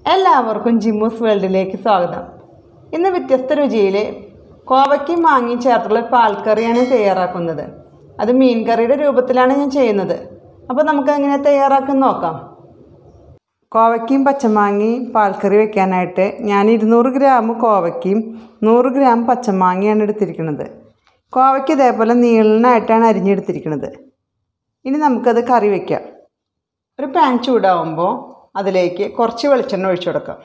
എല്ലാവർക്കും ജിമ്മൂസ് വേൾഡിലേക്ക് സ്വാഗതം ഇന്ന് വ്യത്യസ്ത രുചിയിൽ കോവയ്ക്കും മാങ്ങയും ചേർത്തുള്ള ഒരു പാൽക്കറിയാണ് തയ്യാറാക്കുന്നത് അത് മീൻ കറിയുടെ രൂപത്തിലാണ് ഞാൻ ചെയ്യുന്നത് അപ്പോൾ നമുക്ക് എങ്ങനെ തയ്യാറാക്കാൻ നോക്കാം കോവയ്ക്കും പച്ചമാങ്ങയും പാൽക്കറി വെക്കാനായിട്ട് ഞാൻ ഇരുന്നൂറ് ഗ്രാം കോവയ്ക്കും നൂറ് ഗ്രാം പച്ചമാങ്ങയാണ് എടുത്തിരിക്കുന്നത് കോവയ്ക്ക് ഇതേപോലെ നീളനായിട്ടാണ് അരിഞ്ഞെടുത്തിരിക്കുന്നത് ഇനി നമുക്കത് കറി വയ്ക്കാം ഒരു പാൻ ചൂടാവുമ്പോൾ അതിലേക്ക് കുറച്ച് വെളിച്ചെണ്ണ ഒഴിച്ചു കൊടുക്കാം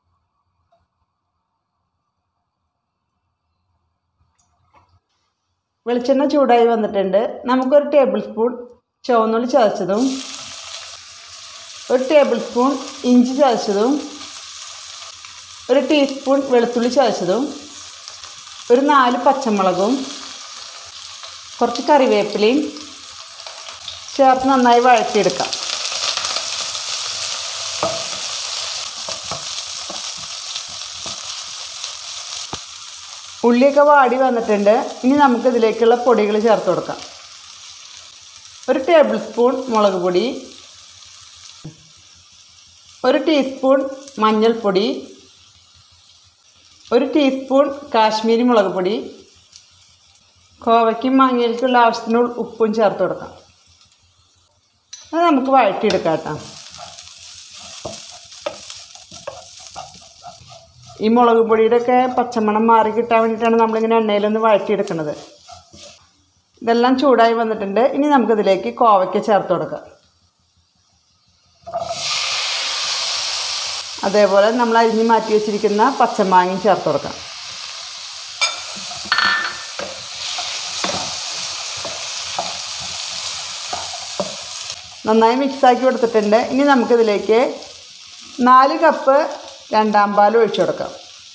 വെളിച്ചെണ്ണ ചൂടായി വന്നിട്ടുണ്ട് നമുക്കൊരു ടേബിൾ സ്പൂൺ ചുവന്നുള്ളി ചതച്ചതും ഒരു ടേബിൾ സ്പൂൺ ഇഞ്ചി ചതച്ചതും ഒരു ടീസ്പൂൺ വെളുത്തുള്ളി ചതച്ചതും ഒരു നാല് പച്ചമുളകും കുറച്ച് കറിവേപ്പിലയും ചേർത്ത് നന്നായി വഴറ്റിയെടുക്കാം ഉള്ളിയൊക്കെ വാടി വന്നിട്ടുണ്ട് ഇനി നമുക്ക് ഇതിലേക്കുള്ള പൊടികൾ ചേർത്ത് കൊടുക്കാം ഒരു ടേബിൾ സ്പൂൺ മുളക് പൊടി ഒരു ടീസ്പൂൺ മഞ്ഞൾപ്പൊടി ഒരു ടീസ്പൂൺ കാശ്മീരി മുളക് പൊടി കോവയ്ക്കും മാങ്ങയിലേക്കുള്ള ആവശ്യത്തിന് ഉപ്പും ചേർത്ത് കൊടുക്കാം അത് നമുക്ക് വഴറ്റിയെടുക്കാം കേട്ടോ ഈ മുളക് പൊടിയുടെ ഒക്കെ പച്ചമണം മാറി കിട്ടാൻ വേണ്ടിയിട്ടാണ് നമ്മളിങ്ങനെ എണ്ണയിലൊന്ന് വഴറ്റിയെടുക്കുന്നത് ഇതെല്ലാം ചൂടായി വന്നിട്ടുണ്ട് ഇനി നമുക്കിതിലേക്ക് കോവയ്ക്ക ചേർത്ത് കൊടുക്കാം അതേപോലെ നമ്മൾ അരിഞ്ഞ് മാറ്റി വെച്ചിരിക്കുന്ന പച്ചമാങ്ങയും ചേർത്ത് കൊടുക്കാം നന്നായി മിക്സാക്കി കൊടുത്തിട്ടുണ്ട് ഇനി നമുക്കിതിലേക്ക് നാല് കപ്പ് രണ്ടാം പാൽ ഒഴിച്ചു കൊടുക്കാം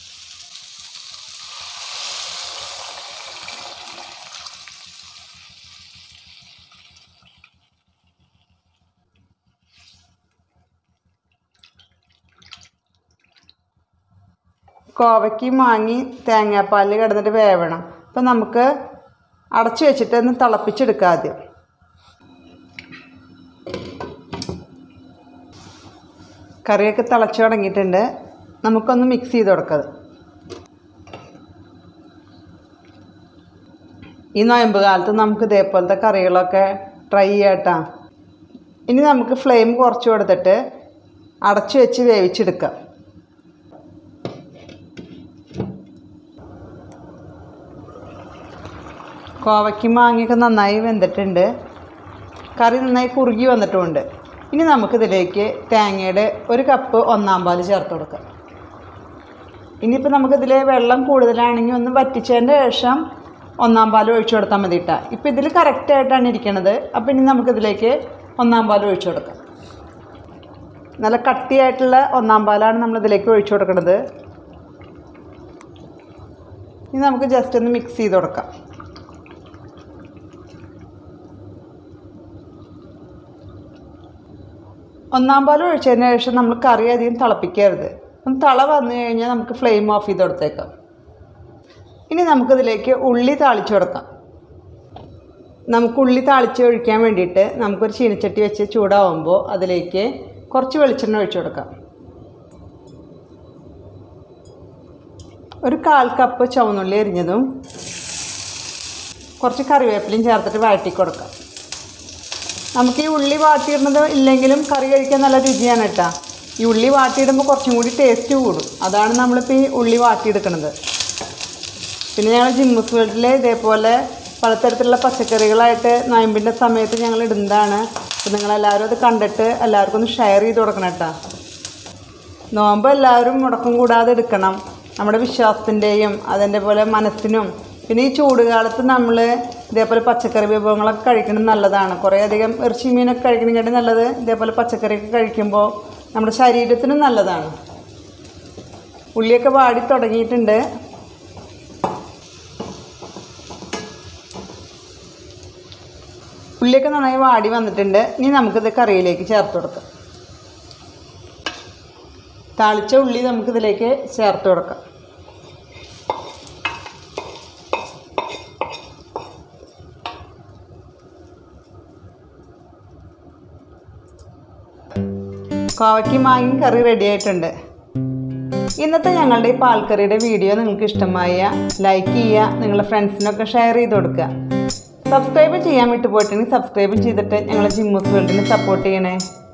കോവയ്ക്ക് മാങ്ങി തേങ്ങാപ്പാലിൽ കിടന്നിട്ട് വേവണം അപ്പം നമുക്ക് അടച്ചു വെച്ചിട്ട് ഒന്ന് തിളപ്പിച്ചെടുക്കാം ആദ്യം കറിയൊക്കെ തിളച്ചു തുടങ്ങിയിട്ടുണ്ട് നമുക്കൊന്ന് മിക്സ് ചെയ്ത് കൊടുക്കത് ഈ നോയമ്പ് കാലത്ത് നമുക്ക് ഇതേപോലത്തെ കറികളൊക്കെ ട്രൈ ചെയ്യാട്ടാ ഇനി നമുക്ക് ഫ്ലെയിം കുറച്ച് കൊടുത്തിട്ട് അടച്ചു വെച്ച് വേവിച്ചെടുക്കാം കോവയ്ക്കും മാങ്ങയൊക്കെ നന്നായി വെന്തിട്ടുണ്ട് കറി നന്നായി കുറുകി വന്നിട്ടുമുണ്ട് ഇനി നമുക്കിതിലേക്ക് തേങ്ങയുടെ ഒരു കപ്പ് ഒന്നാം പാൽ ചേർത്ത് കൊടുക്കാം ഇനിയിപ്പോൾ നമുക്കിതിൽ വെള്ളം കൂടുതലാണെങ്കിൽ ഒന്ന് വറ്റിച്ചതിൻ്റെ ശേഷം ഒന്നാം പാൽ ഒഴിച്ചു കൊടുത്താൽ മതി കേട്ടോ ഇപ്പോൾ ഇതിൽ കറക്റ്റായിട്ടാണ് ഇരിക്കണത് അപ്പോൾ ഇനി നമുക്കിതിലേക്ക് ഒന്നാം പാൽ ഒഴിച്ചു കൊടുക്കാം നല്ല കട്ടിയായിട്ടുള്ള ഒന്നാം പാലാണ് നമ്മളിതിലേക്ക് ഒഴിച്ചു കൊടുക്കുന്നത് ഇനി നമുക്ക് ജസ്റ്റ് ഒന്ന് മിക്സ് ചെയ്ത് കൊടുക്കാം ഒന്നാം പാൽ ഒഴിച്ചതിന് ശേഷം നമ്മൾ കറി അധികം തിളപ്പിക്കരുത് ഒന്ന് തള വന്നു കഴിഞ്ഞാൽ നമുക്ക് ഫ്ലെയിം ഓഫ് ചെയ്ത് കൊടുത്തേക്കാം ഇനി നമുക്കിതിലേക്ക് ഉള്ളി താളിച്ചു കൊടുക്കാം നമുക്ക് ഉള്ളി താളിച്ച് ഒഴിക്കാൻ വേണ്ടിയിട്ട് നമുക്കൊരു ചീനച്ചട്ടി വെച്ച് ചൂടാവുമ്പോൾ അതിലേക്ക് കുറച്ച് വെളിച്ചെണ്ണ ഒഴിച്ചു കൊടുക്കാം ഒരു കാൽ കപ്പ് ചുവന്നുള്ളി എരിഞ്ഞതും കുറച്ച് കറിവേപ്പിലയും ചേർത്തിട്ട് വഴറ്റി കൊടുക്കാം നമുക്ക് ഈ ഉള്ളി വാട്ടിയിടുന്നത് ഇല്ലെങ്കിലും കറി കഴിക്കാൻ നല്ല രുചിയാണ് കേട്ടോ ഈ ഉള്ളി വാട്ടിയിടുമ്പോൾ കുറച്ചും കൂടി ടേസ്റ്റ് കൂടും അതാണ് നമ്മളിപ്പോൾ ഈ ഉള്ളി വാട്ടിയെടുക്കുന്നത് പിന്നെ ഞങ്ങൾ ജിമ്മസ് വേൾഡിൽ ഇതേപോലെ പലതരത്തിലുള്ള പച്ചക്കറികളായിട്ട് നോയമ്പിൻ്റെ സമയത്ത് ഞങ്ങൾ ഇടുന്നതാണ് അപ്പോൾ നിങ്ങളെല്ലാവരും അത് കണ്ടിട്ട് എല്ലാവർക്കും ഒന്ന് ഷെയർ ചെയ്ത് കൊടുക്കണം കേട്ടോ നോമ്പ് എല്ലാവരും മുടക്കം കൂടാതെ എടുക്കണം നമ്മുടെ വിശ്വാസത്തിൻ്റെയും അതിൻ്റെ പോലെ മനസ്സിനും പിന്നെ ഈ ചൂടുകാലത്ത് നമ്മൾ ഇതേപോലെ പച്ചക്കറി വിഭവങ്ങളൊക്കെ കഴിക്കുന്നത് നല്ലതാണ് കുറേ അധികം ഇറച്ചി മീനൊക്കെ കഴിക്കണമെങ്കിൽ നല്ലത് ഇതേപോലെ പച്ചക്കറിയൊക്കെ കഴിക്കുമ്പോൾ നമ്മുടെ ശരീരത്തിനും നല്ലതാണ് ഉള്ളിയൊക്കെ വാടി തുടങ്ങിയിട്ടുണ്ട് ഉള്ളിയൊക്കെ നന്നായി വാടി വന്നിട്ടുണ്ട് ഇനി നമുക്കിത് കറിയിലേക്ക് ചേർത്ത് കൊടുക്കാം താളിച്ച ഉള്ളി നമുക്കിതിലേക്ക് ചേർത്ത് കൊടുക്കാം കോവയ്ക്ക് മാങ്ങയും കറി റെഡി ആയിട്ടുണ്ട് ഇന്നത്തെ ഞങ്ങളുടെ ഈ പാൽക്കറിയുടെ വീഡിയോ നിങ്ങൾക്ക് ഇഷ്ടമായ ലൈക്ക് ചെയ്യുക നിങ്ങളുടെ ഫ്രണ്ട്സിനൊക്കെ ഷെയർ ചെയ്ത് കൊടുക്കുക സബ്സ്ക്രൈബ് ചെയ്യാൻ വിട്ടുപോയിട്ടുണ്ടെങ്കിൽ സബ്സ്ക്രൈബ് ചെയ്തിട്ട് ഞങ്ങളെ ജിമ്മൂസ് വേൾഡിനെ സപ്പോർട്ട് ചെയ്യണേ